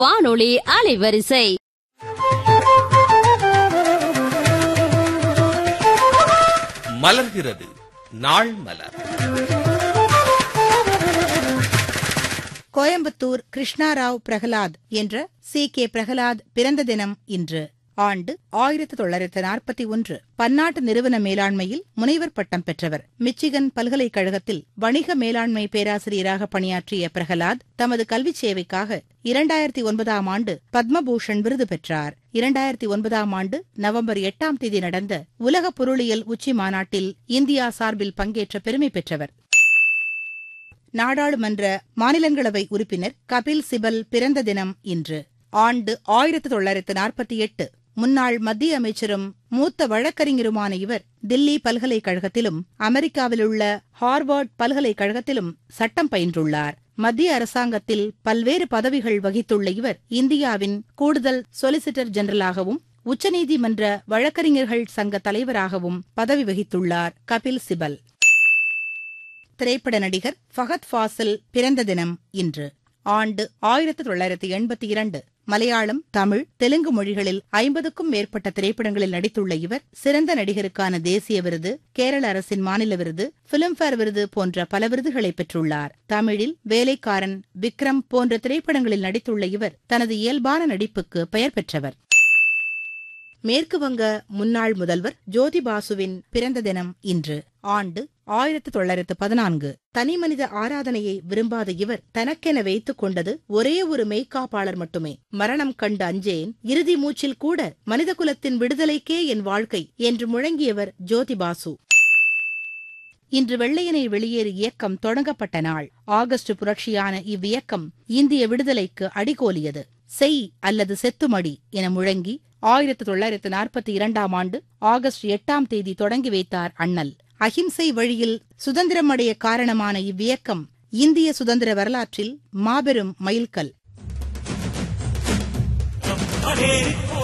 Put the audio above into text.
வானொலி அலைவரிசை மலர்கிறது நாள் மலர் கோயம்புத்தூர் கிருஷ்ணாராவ் பிரகலாத் என்ற சி கே பிரகலாத் பிறந்த தினம் இன்று ஆண்டு ஆயிரத்து தொள்ளாயிரத்து நாற்பத்தி ஒன்று பன்னாட்டு நிறுவன மேலாண்மையில் முனைவர் பட்டம் பெற்றவர் மிச்சிகன் பல்கலைக்கழகத்தில் வணிக மேலாண்மை பேராசிரியராக பணியாற்றிய பிரகலாத் தமது கல்விச் சேவைக்காக இரண்டாயிரத்தி ஒன்பதாம் ஆண்டு பத்மபூஷன் விருது பெற்றார் இரண்டாயிரத்தி ஒன்பதாம் ஆண்டு நவம்பர் எட்டாம் தேதி நடந்த உலக பொருளியல் உச்சி மாநாட்டில் இந்தியா சார்பில் பங்கேற்ற பெருமை பெற்றவர் நாடாளுமன்ற மாநிலங்களவை உறுப்பினர் கபில் சிபல் பிறந்த தினம் இன்று ஆண்டு ஆயிரத்து தொள்ளாயிரத்து நாற்பத்தி எட்டு முன்னாள் மத்திய அமைச்சரும் மூத்த வழக்கறிஞருமான இவர் தில்லி பல்கலைக்கழகத்திலும் அமெரிக்காவிலுள்ள ஹார்வர்ட் பல்கலைக்கழகத்திலும் சட்டம் பயின்றுள்ளார் மத்திய அரசாங்கத்தில் பல்வேறு பதவிகள் வகித்துள்ள இவர் இந்தியாவின் கூடுதல் சொலிசிட்டர் ஜெனரலாகவும் உச்சநீதிமன்ற வழக்கறிஞர்கள் சங்க தலைவராகவும் பதவி வகித்துள்ளார் கபில் சிபல் திரைப்பட நடிகர் ஃபஹத் ஃபாசில் பிறந்த தினம் இன்று ஆண்டு ஆயிரத்து தொள்ளாயிரத்து எண்பத்தி இரண்டு மலையாளம் தமிழ் தெலுங்கு மொழிகளில் ஐம்பதுக்கும் மேற்பட்ட திரைப்படங்களில் நடித்துள்ள இவர் சிறந்த நடிகருக்கான தேசிய விருது கேரள அரசின் மாநில விருது பிலிம்பேர் விருது போன்ற பல விருதுகளை பெற்றுள்ளார் தமிழில் வேலைக்காரன் விக்ரம் போன்ற திரைப்படங்களில் நடித்துள்ள இவர் தனது இயல்பான நடிப்புக்கு பெயர் பெற்றவர் மேற்கு வங்க முன்னாள் முதல்வர் ஜோதி பாசுவின் பிறந்த தினம் இன்று ஆண்டு ஆயிரத்து தொள்ளாயிரத்து பதினான்கு தனிமனித ஆராதனையை விரும்பாத இவர் தனக்கென வைத்துக் கொண்டது ஒரே ஒரு மெய்க்காப்பாளர் மட்டுமே மரணம் கண்டு அஞ்சேன் இறுதி மூச்சில் கூட மனிதகுலத்தின் விடுதலைக்கே என் வாழ்க்கை என்று முழங்கியவர் ஜோதி பாசு இன்று வெள்ளையனை வெளியேறு இயக்கம் தொடங்கப்பட்ட நாள் ஆகஸ்ட் புரட்சியான இவ்வியக்கம் இந்திய விடுதலைக்கு அடிகோலியது செய் அல்லது செத்துமடி என முழங்கி ஆயிரத்து தொள்ளாயிரத்து நாற்பத்தி இரண்டாம் ஆண்டு ஆகஸ்ட் எட்டாம் தேதி தொடங்கி வைத்தார் அண்ணல் அஹிம்சை வழியில் சுதந்திரமடைய காரணமான இவ்வியக்கம் இந்திய சுதந்திர வரலாற்றில் மாபெரும் மைல்கல் हरे